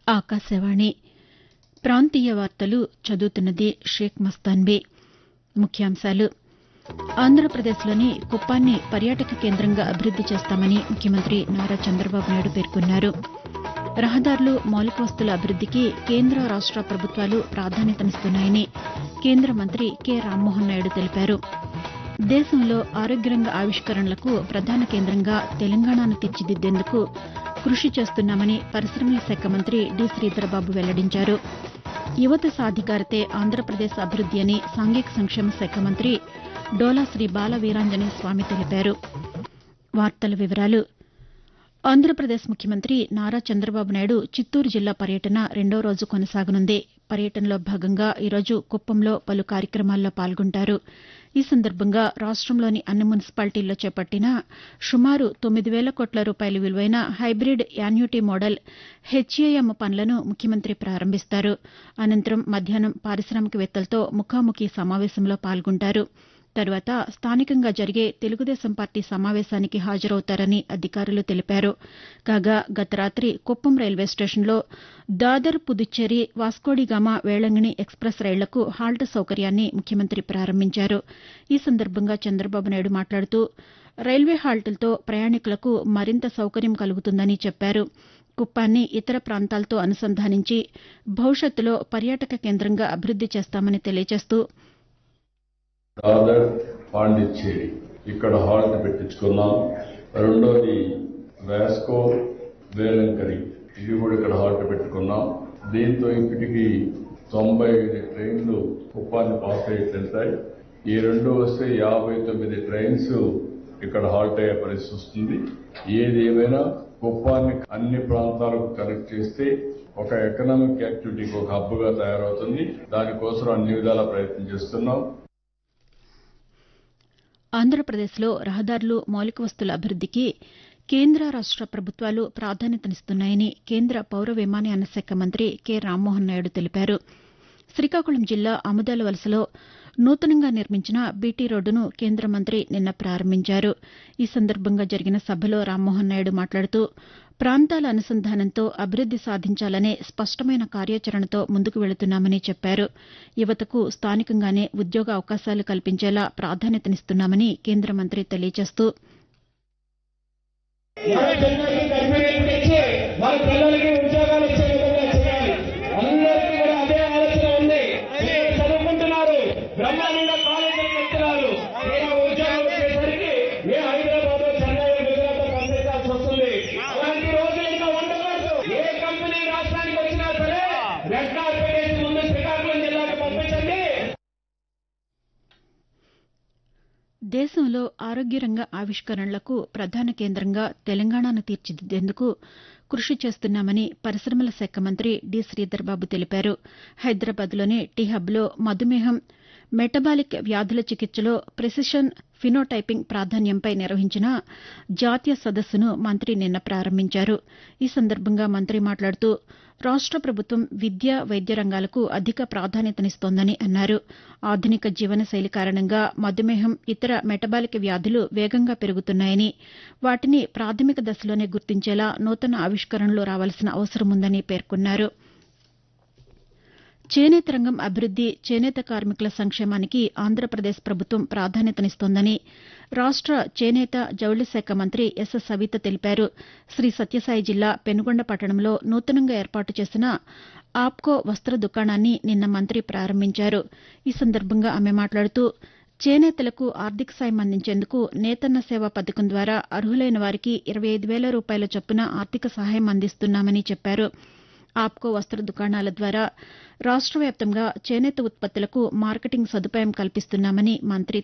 ఆకాశవాణి ప్రాంతీయ వార్తలు చదువుతున్నది షేక్ మస్తాన్బీ ముఖ్యాంశాలు ఆంధ్రప్రదేశ్లోని కుప్పాన్ని పర్యాటక కేంద్రంగా అభివృద్ది చేస్తామని ముఖ్యమంత్రి నారా చంద్రబాబు నాయుడు పేర్కొన్నారు రహదారులు మౌలిక వసతుల అభివృద్దికి కేంద్ర రాష్ట ప్రభుత్వాలు ప్రాధాన్యతనిస్తున్నాయని కేంద్ర మంత్రి కె రామ్మోహన్ నాయుడు తెలిపారు దేశంలో ఆరోగ్యరంగ ఆవిష్కరణలకు ప్రధాన కేంద్రంగా తెలంగాణను తీర్చిదిద్దేందుకు కృషి చేస్తున్నామని పరిశమల శాఖ మంత్రి డి శ్రీధర్బాబు వెల్లడించారు యువత సాధికారతే ఆంధ్రప్రదేశ్ అభివృద్ది అని సాంఘిక సంక్షేమ శాఖ మంత్రి డోలా శ్రీ బాల వీరాంజనేయ స్వామి తెలిపారు ఆంధ్రప్రదేశ్ ముఖ్యమంత్రి నారా చంద్రబాబు నాయుడు చిత్తూరు జిల్లా పర్యటన రెండో రోజు కొనసాగనుంది పర్యటనలో భాగంగా ఈరోజు కుప్పంలో పలు కార్యక్రమాల్లో పాల్గొంటారు ఈ సందర్భంగా రాష్టంలోని అన్ని మున్సిపాలిటీల్లో చేపట్టిన సుమారు తొమ్మిది వేల కోట్ల రూపాయల విలువైన హైబ్రిడ్ యాన్యుటీ మోడల్ హెచ్ఏఎం పనులను ముఖ్యమంత్రి ప్రారంభిస్తారు అనంతరం మధ్యాహ్నం పారిశామికవేత్తలతో ముఖాముఖి సమావేశంలో పాల్గొంటారు తరువాత స్థానికంగా జరిగే తెలుగుదేశం పార్టీ సమావేశానికి హాజరవుతారని అధికారులు తెలిపారు కాగా గత రాతి కుప్పం రైల్వే స్టేషన్లో దాదర్ పుదుచ్చేరి వాస్కోడిగామా వేళంగిణి ఎక్స్ప్రెస్ రైళ్లకు హాల్ట్ సౌకర్యాన్ని ముఖ్యమంత్రి ప్రారంభించారు ఈ సందర్భంగా చంద్రబాబు నాయుడు మాట్లాడుతూ రైల్వే హాల్టులతో ప్రయాణికులకు మరింత సౌకర్యం కలుగుతుందని చెప్పారు కుప్పాన్ని ఇతర ప్రాంతాలతో అనుసంధానించి భవిష్యత్తులో పర్యాటక కేంద్రంగా అభివృద్ది చేస్తామని తెలియజేస్తూ దాదర్ పాండిచ్చేరి ఇక్కడ హాల్ట్ పెట్టించుకున్నాం రెండోది వాస్కో వేలంకరి ఇది కూడా ఇక్కడ హాల్ట్ పెట్టుకున్నాం దీంతో ఇప్పటికి తొంభై ఐదు ట్రైన్లు కుప్పాన్ని పాస్ అయ్యి వెళ్తాయి ఈ రెండు వస్తే యాభై తొమ్మిది ట్రైన్స్ ఇక్కడ హాల్ట్ అయ్యే పరిస్థితి వస్తుంది ఏది ఏమైనా కుప్పాన్ని అన్ని ప్రాంతాలకు కనెక్ట్ చేస్తే ఒక ఎకనామిక్ యాక్టివిటీకి ఒక హబ్గా తయారవుతుంది దానికోసం అన్ని విధాల ప్రయత్నం చేస్తున్నాం ఆంధ్రప్రదేశ్లో రహదారులు మౌలిక వసతుల అభివృద్దికి కేంద్ర రాష్ట ప్రభుత్వాలు ప్రాధాన్యతనిస్తున్నాయని కేంద్ర పౌర విమానయాన శాఖ మంత్రి కె రామ్మోహన్ నాయుడు తెలిపారు శ్రీకాకుళం జిల్లా ఆముదాల వలసలో నూతనంగా నిర్మించిన బీటీ రోడ్డును కేంద్ర మంత్రి నిన్న ప్రారంభించారు ఈ సందర్భంగా జరిగిన సభలో రామ్మోహన్ నాయుడు మాట్లాడుతూ ప్రాంతాల అనుసంధానంతో అభివృద్ది సాధించాలనే స్పష్టమైన కార్యాచరణతో ముందుకు వెళుతున్నామని చెప్పారు యువతకు స్థానికంగానే ఉద్యోగ అవకాశాలు కల్పించేలా ప్రాధాన్యతనిస్తున్నామని కేంద్ర మంత్రి తెలియజేస్తూ యువజనులకి గర్భిణీలు తెచ్చి వాళ్ళ పిల్లలకి ఉద్యోగాలు ఇచ్చే విధంగా చేయాలి అందరికీ కూడా అదే ఆలోచన ఉంది మీరు చదువుకుంటున్నారు బ్రహ్మాండంగా కాలేజీకి వెళ్తున్నారు తీరా ఉద్యోగం వచ్చేసరికి మీ హైదరాబాద్ చెన్నై గుజరాత్ పంపించాల్సి వస్తుంది అలాంటి రోజులు ఇంకా ఉండకూడదు ఏ కంపెనీ రాష్ట్రానికి వచ్చినా సరే రెడ్ కార్పెట్ వేసి ముందు శ్రీకాకుళం జిల్లాకు పంపించండి దేశంలో ఆరోగ్యరంగ ఆవిష్కరణలకు ప్రధాన కేంద్రంగా తెలంగాణను తీర్చిదిద్దేందుకు కృషి చేస్తున్నామని పరిశమల శాఖ మంత్రి డి శ్రీధర్బాబు తెలిపారు హైదరాబాద్లోని టీ హబ్లో మధుమేహం మెటబాలిక్ వ్యాధుల చికిత్సలో ప్రెసిషన్ ఫినోటైపింగ్ ప్రాధాన్యంపై నిర్వహించిన జాతీయ సదస్సును మంత్రి నిన్న ప్రారంభించారు ఈ సందర్భంగా మంత్రి మాట్లాడుతూ రాష్ట ప్రభుత్వం విద్య వైద్య రంగాలకు అధిక ప్రాధాన్యతనిస్తోందని అన్నారు ఆధునిక జీవనశైలి కారణంగా మధుమేహం ఇతర మెటబాలిక్ వ్యాధులు వేగంగా పెరుగుతున్నాయని వాటిని ప్రాథమిక దశలోనే గుర్తించేలా నూతన ఆవిష్కరణలు రావాల్సిన అవసరం ఉందని పేర్కొన్నారు చేనేత రంగం అభివృద్ది చేనేత కార్మికుల సంక్షేమానికి ఆంధ్రప్రదేశ్ ప్రభుత్వం ప్రాధాన్యతనిస్తోందని రాష్ట చేనేత జౌళి శాఖ మంత్రి ఎస్ సవిత తెలిపారు శ్రీ సత్యసాయి జిల్లా పెనుగొండ పట్టణంలో నూతనంగా ఏర్పాటు చేసిన ఆప్కో వస్త్ర దుకాణాన్ని నిన్న మంత్రి ప్రారంభించారు ఈ సందర్భంగా ఆమె మాట్లాడుతూ చేనేతలకు ఆర్థిక సాయం అందించేందుకు నేతన్న సేవ పథకం ద్వారా అర్హులైన వారికి ఇరవై ఐదు వేల రూపాయల చొప్పున ఆర్థిక సహాయం అందిస్తున్నామని చెప్పారు ఆప్కో వస్త్ర దుకాణాల ద్వారా రాష్ట వ్యాప్తంగా చేనేత ఉత్పత్తులకు మార్కెటింగ్ సదుపాయం కల్పిస్తున్నామని మంత్రి